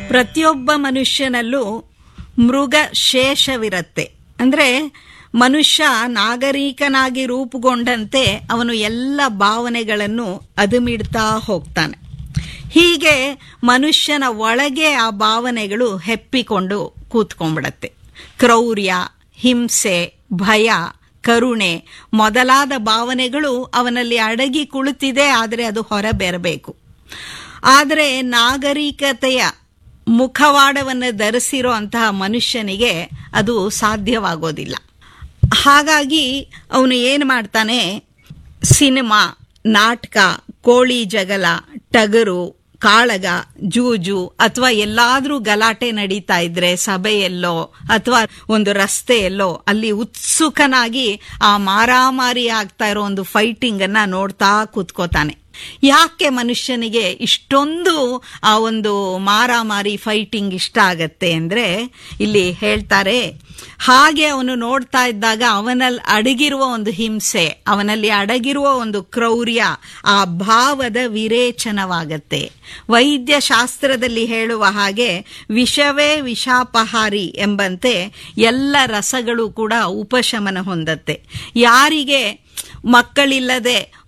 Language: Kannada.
ಪ್ರತಿಯೊಬ್ಬ ಮನುಷ್ಯನಲ್ಲೂ ಮೃಗ ಶೇಷವಿರತ್ತೆ ಅಂದ್ರೆ ಮನುಷ್ಯ ನಾಗರಿಕನಾಗಿ ರೂಪುಗೊಂಡಂತೆ ಅವನು ಎಲ್ಲ ಭಾವನೆಗಳನ್ನು ಅದುಮಿಡ್ತಾ ಹೋಗ್ತಾನೆ ಹೀಗೆ ಮನುಷ್ಯನ ಒಳಗೆ ಆ ಭಾವನೆಗಳು ಹೆಪ್ಪಿಕೊಂಡು ಕೂತ್ಕೊಂಡ್ಬಿಡತ್ತೆ ಕ್ರೌರ್ಯ ಹಿಂಸೆ ಭಯ ಕರುಣೆ ಮೊದಲಾದ ಭಾವನೆಗಳು ಅವನಲ್ಲಿ ಅಡಗಿ ಕುಳಿತಿದೆ ಆದರೆ ಅದು ಹೊರಬರಬೇಕು ಆದರೆ ನಾಗರಿಕತೆಯ ಮುಖವಾಡವನ್ನು ಧರಿಸಿರೋ ಅಂತಹ ಮನುಷ್ಯನಿಗೆ ಅದು ಸಾಧ್ಯವಾಗೋದಿಲ್ಲ ಹಾಗಾಗಿ ಅವನು ಏನು ಮಾಡ್ತಾನೆ ಸಿನಿಮಾ ನಾಟಕ ಕೋಳಿ ಜಗಲ ಟಗರು ಕಾಳಗ ಜೂಜು ಅಥವಾ ಎಲ್ಲಾದ್ರೂ ಗಲಾಟೆ ನಡೀತಾ ಇದ್ರೆ ಸಭೆಯಲ್ಲೋ ಅಥವಾ ಒಂದು ರಸ್ತೆಯಲ್ಲೋ ಅಲ್ಲಿ ಉತ್ಸುಕನಾಗಿ ಆ ಮಾರಾಮಾರಿ ಆಗ್ತಾ ಇರೋ ಒಂದು ಫೈಟಿಂಗ್ ಅನ್ನ ನೋಡ್ತಾ ಕೂತ್ಕೋತಾನೆ ಯಾಕೆ ಮನುಷ್ಯನಿಗೆ ಇಷ್ಟೊಂದು ಆ ಒಂದು ಮಾರಾಮಾರಿ ಫೈಟಿಂಗ್ ಇಷ್ಟ ಆಗತ್ತೆ ಅಂದ್ರೆ ಇಲ್ಲಿ ಹೇಳ್ತಾರೆ ಹಾಗೆ ಅವನು ನೋಡ್ತಾ ಇದ್ದಾಗ ಅವನಲ್ಲಿ ಅಡಗಿರುವ ಒಂದು ಹಿಂಸೆ ಅವನಲ್ಲಿ ಅಡಗಿರುವ ಒಂದು ಕ್ರೌರ್ಯ ಆ ಭಾವದ ವಿರೇಚನವಾಗತ್ತೆ ವೈದ್ಯ ಶಾಸ್ತ್ರದಲ್ಲಿ ಹೇಳುವ ಹಾಗೆ ವಿಷವೇ ವಿಷಾಪಹಾರಿ ಎಂಬಂತೆ ಎಲ್ಲ ರಸಗಳು ಕೂಡ ಉಪಶಮನ ಹೊಂದತ್ತೆ ಯಾರಿಗೆ ಮಕ್ಕಳಿಲ್ಲದೆ